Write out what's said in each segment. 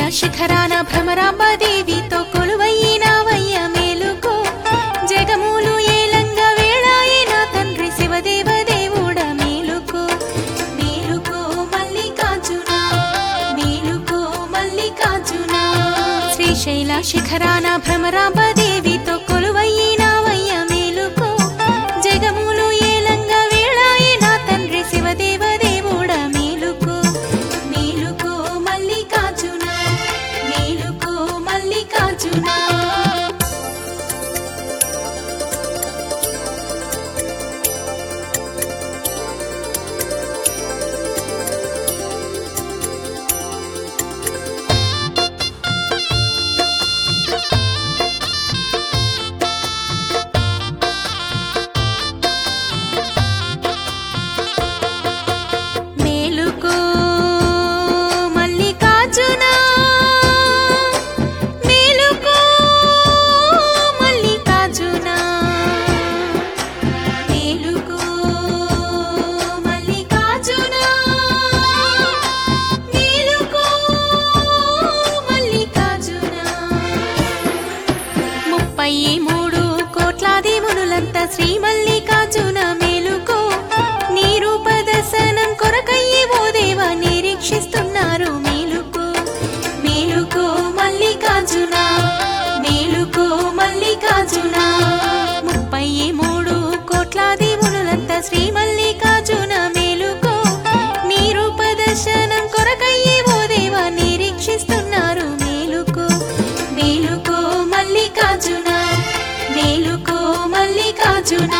శిఖరాన భ్రమరాంబ దేవితో కొలువయ్యినావయ్య మేలుకో జగములు ఏలంగా వేళాయిన తండ్రి శివదేవ దేవుడ మేలుకో మేలుకో మల్లికార్జున మేలుకో మల్లికార్జున శ్రీశైల శిఖరాన భ్రమరాంబ దేవితో కొలువయ్యినావయ్య మేలుకో జగములు ఏలంగా వేళాయిన తండ్రి శివదేవ దేవుడ మేలుకో మేలుకో మల్లికార్జున మేలుకో మల్లికార్జున మేలుకో మల్లికార్జున మేలుకో మల్లికార్జున మేలుకో మల్లికార్జున మేలుకో మల్లికార్జున ముప్పై మూడు కోట్లాది మునులంతా శ్రీ మల్లికార్జున మేలుకో నీ రూప దర్శనం కొరకయ్యి ఓ దేవ నిరీక్షిస్తున్నారు మేలుకో మేలుకో మల్లికార్జున మేలుకో మల్లికార్జున ముప్పై మూడు కోట్లాది మునులంతా శ్రీ మల్లికార్జున మేలుకో నీ రూప దర్శనం కొరకయ్యి ఓ దేవ నిరీక్షిస్తున్నారు మేలుకో మేలుకో మల్లికార్జున మేలుకో మల్లికార్జున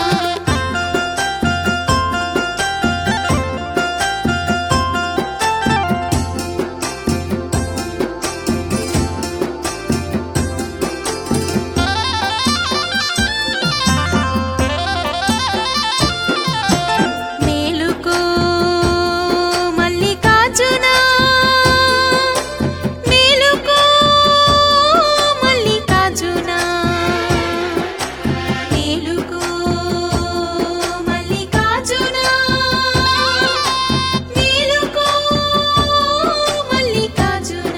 మేలుకో మల్లికార్జున మేలుకో మల్లికార్జున మేలుకో మల్లికార్జున మేలుకో మల్లికార్జున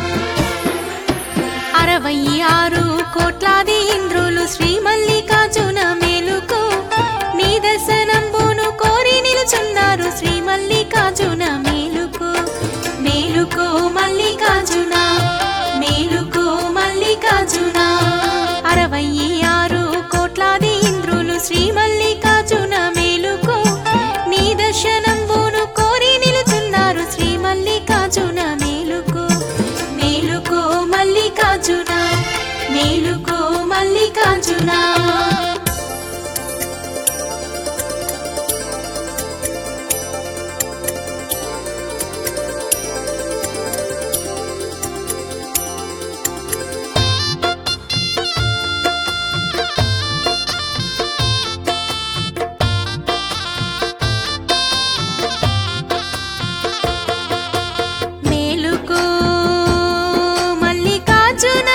అరవై ఆరు కోట్లాది ఇంద్రులు శ్రీ మల్లికార్జున మేలుకో నీ దర్శనంబును కోరి నిలుచున్నారు శ్రీ మల్లికార్జున మేలుకో మేలుకో మల్లికార్జున మేలుకో మల్లికార్జున అరవై ఆరు కోట్లాది ఇంద్రులు శ్రీ మల్లికార్జున మేలుకో నీ దర్శనంబును కోరి నిలుచున్నారు శ్రీ మల్లికార్జున మేలుకో మేలుకో మల్లికార్జున మేలుకో మల్లికార్జున మేలుకో మల్లికార్జున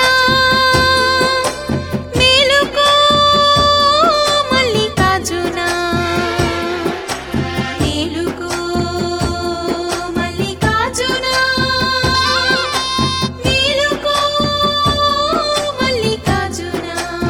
మేలుకో మల్లికార్జున మేలుకో మల్లికార్జున మేలుకో మల్లికార్జున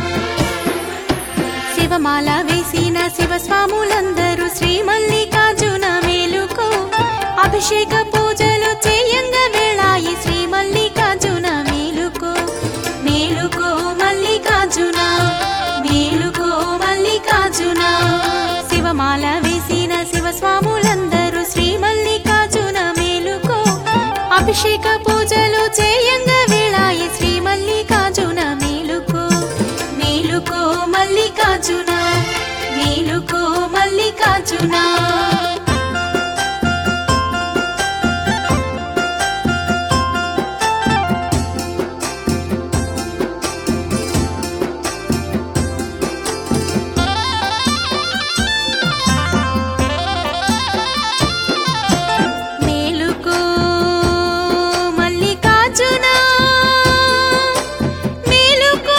శివమాల వేసిన శివస్వాములందరూ శ్రీ మల్లికార్జున మేలుకో అభిషేక పూజలు చేయంగా వేళాయి శ్రీ మల్లికార్జున మేలుకో మేలుకో మల్లికార్జున మేలుకో మల్లికార్జున శివమాల వేసిన శివస్వాములందరూ శ్రీ మల్లికార్జున మేలుకో అభిషేక పూజలు చేయంగా వేళాయి శ్రీ మల్లికార్జున మేలుకో మేలుకో మల్లికార్జున మేలుకో మల్లికార్జున మేలుకో మల్లికార్జున మేలుకో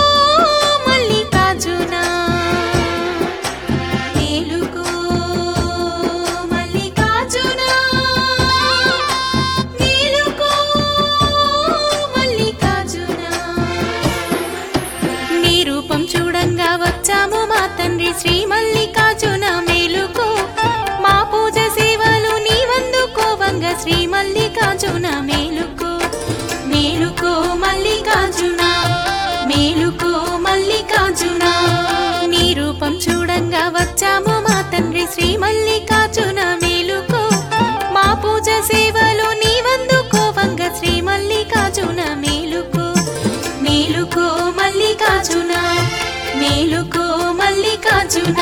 మల్లికార్జున మేలుకో శ్రీ మల్లికార్జున మేలుకో మా పూజ సేవలు నీవందుకోవంగ శ్రీ మల్లికార్జున మేలుకో మేలుకో మల్లికార్జున మేలుకో మల్లికార్జున నీ రూపం చూడంగా వచ్చాము మా తండ్రి శ్రీ మల్లికార్జున మేలుకో మా పూజ సేవలు నీవందుకోవంగ శ్రీ మల్లికార్జున మేలుకో మేలుకో మల్లికార్జున మేలుకో మల్లికార్జున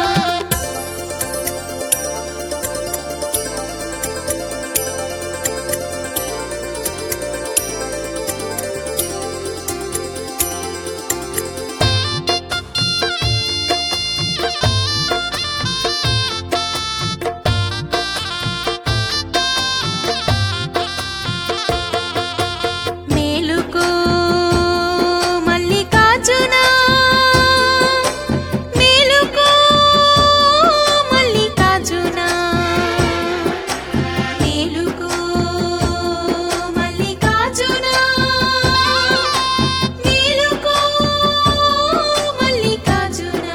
మేలుకో మల్లికార్జున మేలుకో మల్లికార్జున మేలుకో మల్లికార్జున మేలుకో మల్లికార్జున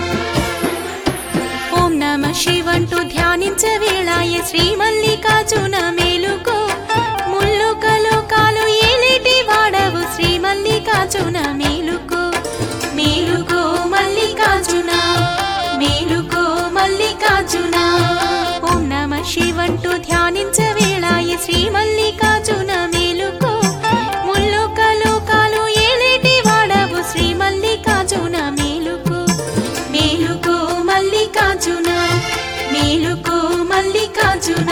ఓం నమ శివంటూ ధ్యానించవేళాయ శ్రీ మల్లికార్జున మేలుకో ముల్లు కలోకాలు ఏలేటి వాడవు శ్రీ మల్లికార్జున మేలుకో మేలుకో మల్లికార్జున మేలుకో మల్లికార్జున ఓం నమ శివంటూ ధ్యానించవేళాయ శ్రీ మల్లికార్జున మేలుకో ముల్లు కలోకాలు ఏలేటి వాడవు శ్రీ మల్లికార్జున మేలుకో మేలుకో మల్లికార్జున మేలుకో మల్లికార్జున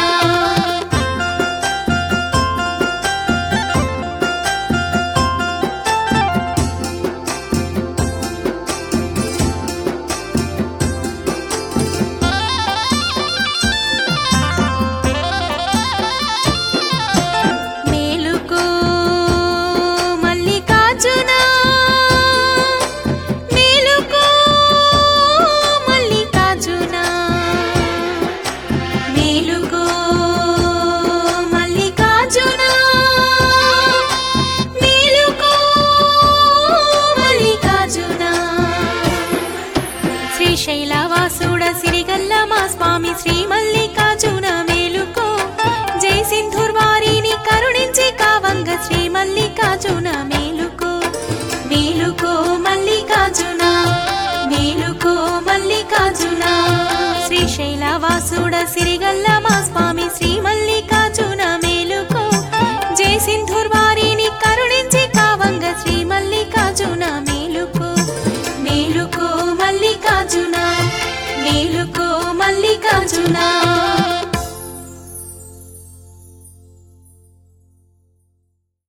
మేలుకో మల్లికార్జున మేలుకో మల్లికార్జున మేలుకో మల్లికార్జున మేలుకో మల్లికార్జున శ్రీశైలవాసుడ సిరిగల్ల మా స్వామి శ్రీ మల్లికార్జున మేలుకో జై సింధుర్వారిని కరుణించి కావంగ శ్రీ మల్లికార్జున మేలుకో మేలుకో మల్లికార్జున మేలుకో మల్లికార్జున శ్రీశైలవాసుడ సిరిగల్ల మా స్వామి శ్రీ మల్లికార్జున మేలుకో జై సింధుర్వారిని కరుణించి కావంగ శ్రీ మల్లికార్జున మేలుకో మేలుకో మల్లికార్జున మేలుకో మల్లికార్జున